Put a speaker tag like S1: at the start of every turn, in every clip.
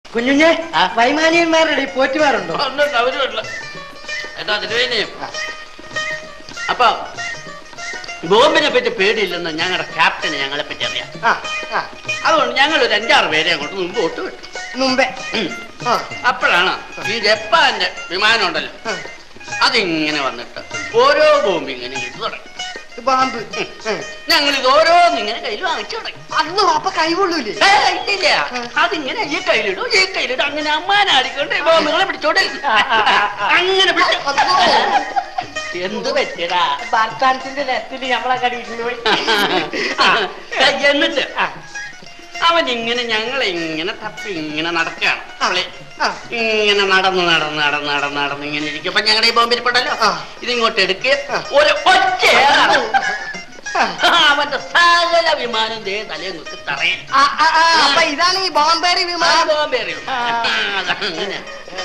S1: കുഞ്ഞുഞ്ഞെ വൈമാനിയന്മാരുടെ ഈ പോറ്റുമാരുണ്ടോ
S2: ഉണ്ട്, അവരുമില്ല. ഏട്ടാ തിരുവേനി അപ്പൊ ബോംബിനെ പറ്റി പേടിയില്ലെന്ന് ഞങ്ങളുടെ ക്യാപ്റ്റന് ഞങ്ങളെ പറ്റി അറിയാം
S1: ആ ആ
S2: അതുകൊണ്ട് ഞങ്ങൾ ഒരു അഞ്ചാറ് പേരെ അങ്ങോട്ട് മുമ്പോട്ട് വിട്ടു
S1: മുമ്പേ
S2: ഉം.
S1: ആ
S2: അപ്പോഴാണ് ഈ ജപ്പാന്റെ വിമാനം ഉണ്ടല്ലോ അതിങ്ങനെ വന്നിട്ട് ഓരോ ബോംബ് ഇങ്ങനെ ഇട്ട് തുടങ്ങി
S1: ഇത് ബാമ്പ്
S2: ഞങ്ങൾ ഇത് ഓരോന്നിങ്ങനെ കയ്യിൽ വാങ്ങിച്ചു തുടങ്ങി
S1: അന്നോ അപ്പൊ കൈകൊള്ളൂലേ
S2: ഏയ്, ഇല്ലില്ല അതിങ്ങനെ ഈ കയ്യിലിടും ഈ കയ്യിലിടും അങ്ങനെ അമ്മാനാടിക്കൊണ്ട് ഈ ബോംബുകളെ പിടിച്ചോണ്ട് അങ്ങനെ പിടിച്ചു എന്ത് പറ്റിയടാ
S1: ഭർത്താനത്തിന്റെ രസത്തിൽ നമ്മളെ കടിയിട്ടുണ്ട് പോയി
S2: എന്നിട്ട് അവൻ ഇങ്ങനെ ഞങ്ങളെ ഇങ്ങനെ തപ്പി ഇങ്ങനെ നടക്കുകയാണ് അവളെ ഇങ്ങനെ നടന്ന് നടന്ന് നടന്ന് നടന്ന് നടന്ന് ഇങ്ങനെ ഇരിക്കും അപ്പൊ ഞങ്ങളുടെ ഈ ബോംബിരിപ്പുണ്ടല്ലോ ഇതിങ്ങോട്ട് എടുക്കുക ഒരു ഒറ്റ ഏറാണ്. അവന്റെ സകല വിമാനം ദേ തലയും കുത്തി തറയും
S1: ആ, ആ, ആ, അപ്പൊ ഇതാണ് ഈ ബോംബേറി വിമാനം
S2: ബോംബേറി അതങ്ങനെ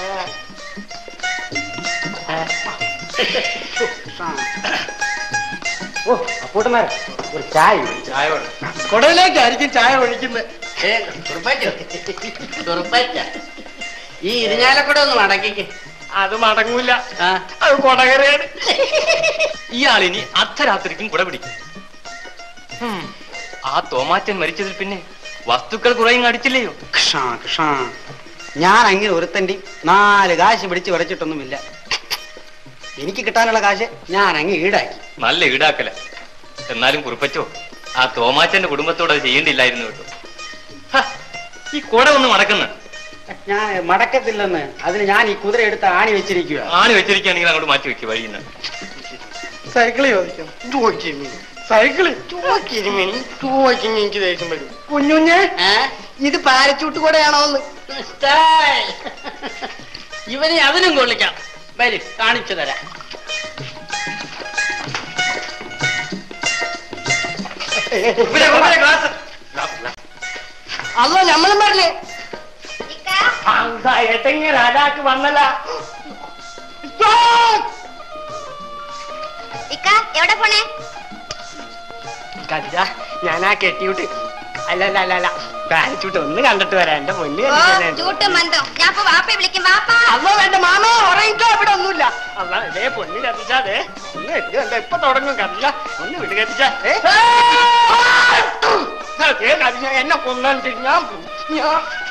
S1: ഓ അപ്പൂട്ടന്മാരെ ഒരു ചായ
S2: ചായ
S1: കുടയിലേക്കായിരിക്കും ചായ ഒഴിക്കുന്നത്
S2: ഈ ഇരിഞ്ഞാലക്കൂടെ ഒന്ന് മടക്കിക്ക്
S3: അത് മടങ്ങൂല
S2: ആ
S3: അത് കൊടകരയാണ് ഇയാളിനി അർദ്ധരാത്രിക്കും കുട പിടിക്കും ഹും, ആ തോമാറ്റൻ മരിച്ചതിൽ പിന്നെ വസ്തുക്കൾ കുറയും അടിച്ചില്ലയോ
S4: കൃഷ്ണ കൃഷ്ണ ഞാൻ അങ്ങനെ ഒരുത്തൻ്റെ നാല് കാശ് പിടിച്ച് വരച്ചിട്ടൊന്നുമില്ല എനിക്ക് കിട്ടാനുള്ള കാശ് ഞാൻ അങ്ങ് ഈടാക്കി
S3: നല്ല ഈടാക്കല എന്നാലും കുറിപ്പച്ചോ ആ തോമാച്ചന്റെ കുടുംബത്തോട് അത് ചെയ്യേണ്ടില്ലായിരുന്നു കേട്ടോ ഹ, ഈ കുട ഒന്ന് മടക്കുന്ന
S4: ഞാൻ മടക്കത്തില്ലെന്ന് അതിന് ഞാൻ ഈ കുതിര എടുത്ത് ആണി വെച്ചിരിക്കുക
S3: ആണി വെച്ചിരിക്കുകയാണെങ്കിൽ അങ്ങോട്ട് മാറ്റി വെക്കുക വഴിയിൽ നിന്ന്
S1: സൈക്കിള് ചോദിക്കാം ചോദിക്കുന്നു സൈക്കിള് ചോദിക്കുന്നു ചോദിക്കുന്നു എനിക്ക് ദേഷ്യം വരും കുഞ്ഞുഞ്ഞെ ഇത് പാരച്ചൂട്ട് കൂടെയാണോന്ന്
S2: സ്റ്റൈൽ. ഇവനെ അതിനും കൊള്ളിക്കാം വരി കാണിച്ചു തരാം
S3: ഇവിടെ, ഇവിടെ ഗ്ലാസ്.
S1: അല്ല നമ്മളും പറഞ്ഞേ ഏട്ടെങ്ങനെ രാജാക്ക് വന്നല്ല
S5: ഇക്ക എവിടെ പോണേ
S1: കവിത ഞാൻ ആ കെട്ടിയിട്ട് അല്ല അല്ല അല്ല അല്ല പാരച്ചൂട്ട് ഒന്ന് കണ്ടിട്ട് വരാം എന്റെ പൊന്നു
S5: ഓ ചൂട്ടും മന്ദം ഞാൻ ഇപ്പൊ വാപ്പയെ വിളിക്കും വാപ്പാ
S1: അല്ലോ എന്റെ മാമ ഉറങ്ങിക്കോ ഇവിടെ ഒന്നുമില്ല അല്ല ഇതേ പൊന്നു കത്തിച്ചാതെ ഒന്ന് എത്തി കണ്ട ഇപ്പൊ തുടങ്ങും കത്തിച്ച ഒന്ന് വിട്ട് കത്തിച്ച കത്തിച്ച എന്നെ കൊന്നു ഞാൻ പോവും. ഞാൻ